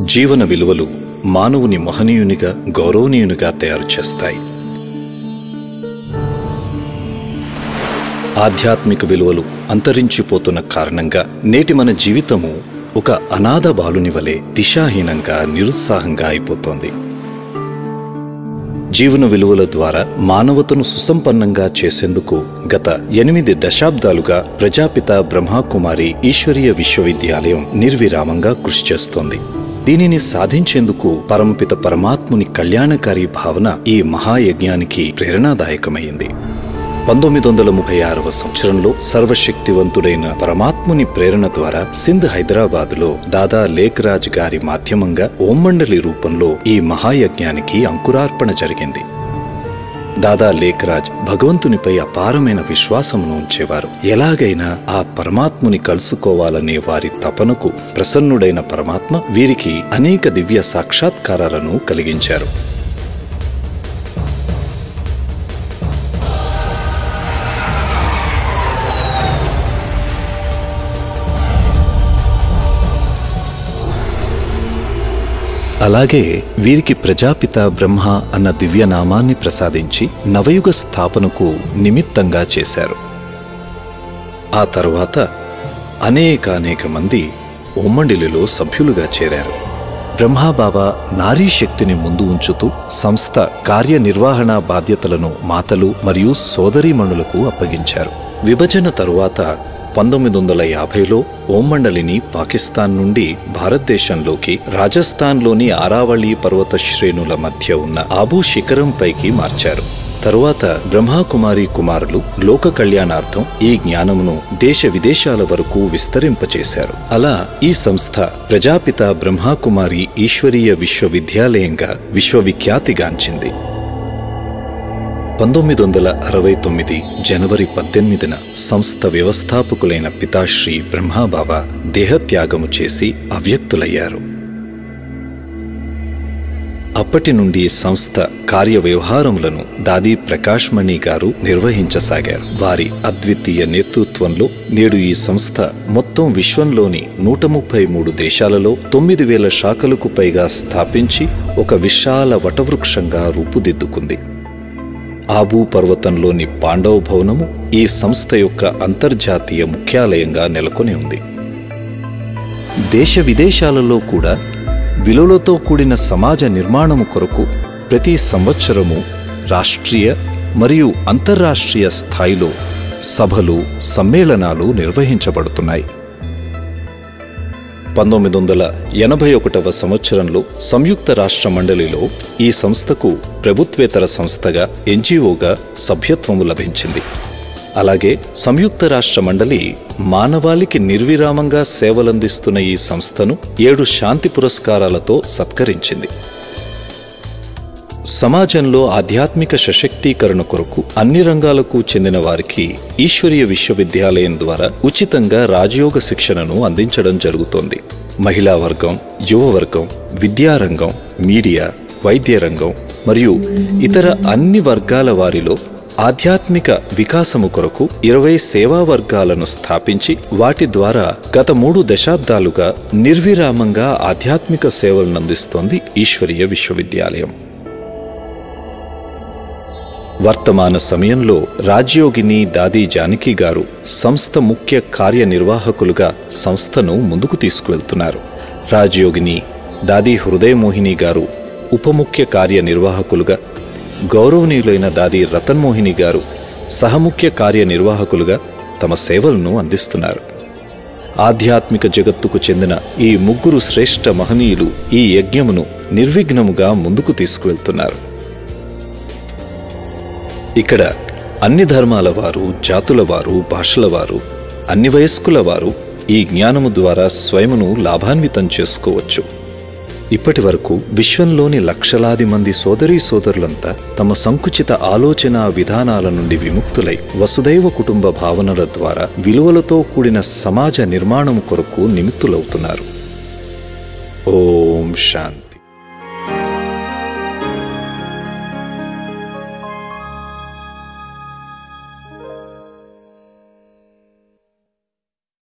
జీవన విలువలు మానవుని మహనీయునిగా గౌరవనీయునిగా తయారు చేస్తాయి ఆధ్యాత్మిక విలువలు అంతరించిపోతున్న కారణంగా నేటి మన జీవితము ఒక అనాథ బాలుని వలె దిశాహీనంగా నిరుత్సాహంగా అయిపోతోంది జీవన విలువల ద్వారా మానవతను సుసంపన్నంగా చేసేందుకు గత ఎనిమిది దశాబ్దాలుగా ప్రజాపిత బ్రహ్మకుమారి ఈశ్వరీయ విశ్వవిద్యాలయం నిర్విరామంగా కృషి చేస్తోంది దీనిని సాధించేందుకు పరమపిత పరమాత్ముని కళ్యాణకారి భావన ఈ మహాయజ్ఞానికి ప్రేరణాదాయకమైంది పంతొమ్మిది వందల ముప్పై ఆరవ సంవత్సరంలో సర్వశక్తివంతుడైన పరమాత్ముని ప్రేరణ ద్వారా సింధ్ హైదరాబాదులో దాదా లేఖరాజ్ గారి మాధ్యమంగా ఓమ్మండలి రూపంలో ఈ మహాయజ్ఞానికి అంకురార్పణ జరిగింది దాదా లేఖరాజ్ భగవంతునిపై అపారమైన విశ్వాసమును ఉంచేవారు ఎలాగైనా ఆ పరమాత్ముని కలుసుకోవాలనే వారి తపనకు ప్రసన్నుడైన పరమాత్మ వీరికి అనేక దివ్య సాక్షాత్కారాలను కలిగించారు అలాగే వీరికి ప్రజాపిత బ్రహ్మ అన్న దివ్యనామాన్ని ప్రసాదించి నవయుగ స్థాపనకు నిమిత్తంగా చేశారు ఆ తరువాత అనేక అనేక మంది ఉమ్మండిలిలో సభ్యులుగా చేరారు బ్రహ్మాబాబా నారీ శక్తిని ముందు ఉంచుతూ సంస్థ కార్యనిర్వహణ బాధ్యతలను మాతలు మరియు సోదరీమణులకు అప్పగించారు విభజన తరువాత పంతొమ్మిది వందల యాభైలో ఓమ్మండలిని పాకిస్తాన్ నుండి భారతదేశంలోకి రాజస్థాన్లోని ఆరావళి పర్వత శ్రేణుల మధ్య ఉన్న ఆబూ శిఖరం పైకి మార్చారు తరువాత బ్రహ్మాకుమారి కుమారులు లోక కళ్యాణార్థం ఈ జ్ఞానమును దేశ విదేశాల వరకు విస్తరింపచేశారు అలా ఈ సంస్థ ప్రజాపిత బ్రహ్మాకుమారి ఈశ్వరీయ విశ్వవిద్యాలయంగా విశ్వవిఖ్యాతిగాంచింది పంతొమ్మిది వందల అరవై తొమ్మిది జనవరి పద్దెనిమిదిన సంస్థ వ్యవస్థాపకులైన పితాశ్రీ బ్రహ్మాబాబా దేహత్యాగము చేసి అవ్యక్తులయ్యారు అప్పటి నుండి సంస్థ కార్య వ్యవహారములను దాది ప్రకాష్ మణి గారు నిర్వహించసాగారు వారి అద్వితీయ నేతృత్వంలో నేడు ఈ సంస్థ మొత్తం విశ్వంలోని నూట ముప్పై మూడు దేశాలలో తొమ్మిది వేల శాఖలకు పైగా స్థాపించి ఒక విశాల వటవృక్షంగా రూపుదిద్దుకుంది ఆబూ పర్వతంలోని పాండవ భవనము ఈ సంస్థ యొక్క అంతర్జాతీయ ముఖ్యాలయంగా నెలకొని ఉంది దేశ విదేశాలలో కూడా విలువలతో కూడిన సమాజ నిర్మాణము కొరకు ప్రతి సంవత్సరము రాష్ట్రీయ మరియు అంతర్రాష్ట్రీయ స్థాయిలో సభలు సమ్మేళనాలు నిర్వహించబడుతున్నాయి పంతొమ్మిది వందల ఎనభై ఒకటవ సంవత్సరంలో సంయుక్త రాష్ట్ర మండలిలో ఈ సంస్థకు ప్రభుత్వేతర సంస్థగా ఎన్జిఓగా సభ్యత్వము లభించింది అలాగే సంయుక్త రాష్ట్ర మండలి మానవాళికి నిర్విరామంగా సేవలందిస్తున్న ఈ సంస్థను ఏడు శాంతి పురస్కారాలతో సత్కరించింది సమాజంలో ఆధ్యాత్మిక సశక్తీకరణ కొరకు అన్ని రంగాలకు చెందిన వారికి ఈశ్వరీయ విశ్వవిద్యాలయం ద్వారా ఉచితంగా రాజయోగ శిక్షణను అందించడం జరుగుతోంది మహిళా వర్గం యువ వర్గం విద్యారంగం మీడియా వైద్య రంగం మరియు ఇతర అన్ని వర్గాల వారిలో ఆధ్యాత్మిక వికాసము కొరకు ఇరవై సేవా వర్గాలను స్థాపించి వాటి ద్వారా గత మూడు దశాబ్దాలుగా నిర్విరామంగా ఆధ్యాత్మిక సేవలను అందిస్తోంది ఈశ్వరీయ విశ్వవిద్యాలయం వర్తమాన సమయంలో రాజ్యోగిని దాది జానకి గారు సంస్థ ముఖ్య కార్యనిర్వాహకులుగా సంస్థను ముందుకు తీసుకువెళ్తున్నారు రాజ్యోగిని దాది హృదయమోహిని గారు ఉపముఖ్య కార్యనిర్వాహకులుగా గౌరవనీయులైన దాది రతన్మోహిని గారు సహముఖ్య కార్యనిర్వాహకులుగా తమ సేవలను అందిస్తున్నారు ఆధ్యాత్మిక జగత్తుకు చెందిన ఈ ముగ్గురు శ్రేష్ఠ మహనీయులు ఈ యజ్ఞమును నిర్విఘ్నముగా ముందుకు తీసుకువెళ్తున్నారు ఇక్కడ అన్ని ధర్మాల వారు జాతుల వారు భాషల వారు అన్ని వయస్కుల వారు ఈ జ్ఞానము ద్వారా స్వయమును లాభాన్వితం చేసుకోవచ్చు ఇప్పటి వరకు విశ్వంలోని లక్షలాది మంది సోదరీ సోదరులంతా తమ సంకుచిత ఆలోచన విధానాల నుండి విముక్తులై వసుదైవ కుటుంబ భావనల ద్వారా విలువలతో కూడిన సమాజ నిర్మాణం కొరకు నిమిత్తులవుతున్నారు ఓం శాంతి